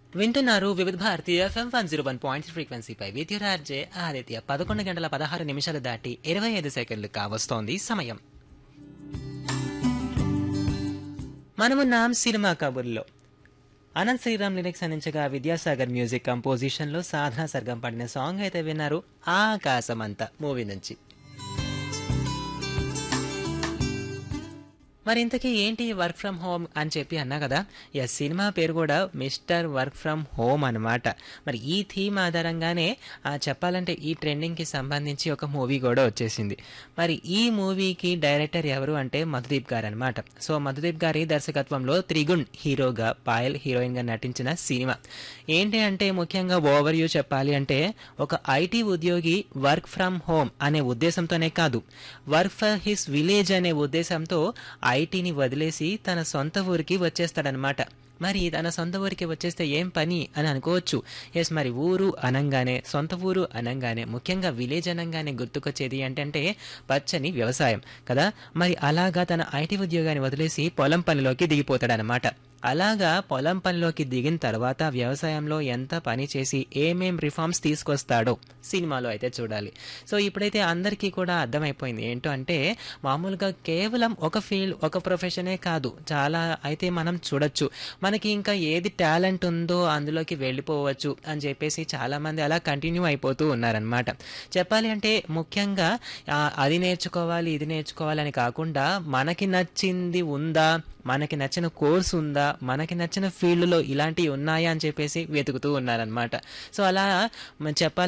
వింటున్నారు Vividh Bharatiya FM one zero one point ఫ్రీక్వెన్సీపై విద్యురార్జే ఆదిత్య పదకొండు గంటల పదహారు నిమిషాలు దాటి ఇరవై ఐదు సెకండ్లు కావస్తోంది సమయం మనమున్నాం సినిమా కబుర్లో అనంత్ శ్రీరామ్ లిరిక్స్ అందించగా విద్యాసాగర్ మ్యూజిక్ కంపోజిషన్లో సాధనా సర్గం పాడిన సాంగ్ అయితే విన్నారు ఆకాశమంత మూవీ నుంచి మరి ఇంతకీ ఏంటి వర్క్ ఫ్రమ్ హోమ్ అని చెప్పి అన్నా కదా ఈ సినిమా పేరు కూడా మిస్టర్ వర్క్ ఫ్రమ్ హోమ్ అనమాట మరి ఈ థీమ్ ఆధారంగానే ఆ, చెప్పాలంటే ఈ ట్రెండింగ్కి సంబంధించి ఒక మూవీ కూడా వచ్చేసింది మరి ఈ మూవీకి డైరెక్టర్ ఎవరు అంటే మధుదీప్ గారు అనమాట సో మధుదీప్ గారి దర్శకత్వంలో త్రిగుణ్ హీరోగా పాయల్ హీరోయిన్గా నటించిన సినిమా ఏంటి అంటే ముఖ్యంగా ఓవర్ వ్యూ చెప్పాలి అంటే ఒక ఐటీ ఉద్యోగి వర్క్ ఫ్రమ్ హోమ్ అనే ఉద్దేశంతోనే కాదు వర్క్ ఫర్ హిస్ విలేజ్ అనే ఉద్దేశంతో ఐటీని వదిలేసి తన సొంత ఊరికి వచ్చేస్తాడనమాట మరి తన సొంత ఊరికి వచ్చేస్తే ఏం పని అని అనుకోవచ్చు ఎస్ మరి ఊరు అనంగానే సొంత ఊరు అనంగానే ముఖ్యంగా విలేజ్ అనంగానే గుర్తుకొచ్చేది ఏంటంటే పచ్చని వ్యవసాయం కదా మరి అలాగా తన ఐటీ ఉద్యోగాన్ని వదిలేసి పొలం పనిలోకి దిగిపోతాడనమాట అలాగా పొలం పనిలోకి దిగిన తర్వాత వ్యవసాయంలో ఎంత పని చేసి ఏమేం రిఫార్మ్స్ తీసుకొస్తాడో సినిమాలో అయితే చూడాలి సో ఇప్పుడైతే అందరికీ కూడా అర్థమైపోయింది ఏంటో అంటే మామూలుగా కేవలం ఒక ఫీల్డ్ ఒక ప్రొఫెషనే కాదు చాలా అయితే మనం చూడొచ్చు మనకి ఇంకా ఏది టాలెంట్ ఉందో అందులోకి వెళ్ళిపోవచ్చు అని చెప్పేసి చాలామంది అలా కంటిన్యూ అయిపోతూ ఉన్నారనమాట చెప్పాలి అంటే ముఖ్యంగా ఆ, అది నేర్చుకోవాలి ఇది నేర్చుకోవాలని కాకుండా మనకి నచ్చింది ఉందా మనకి నచ్చిన కోర్స్ ఉందా మనకి నచ్చిన ఫీల్డ్లో ఇలాంటివి ఉన్నాయా అని చెప్పేసి వెతుకుతూ ఉన్నారనమాట సో అలా మ- చెప్పాలి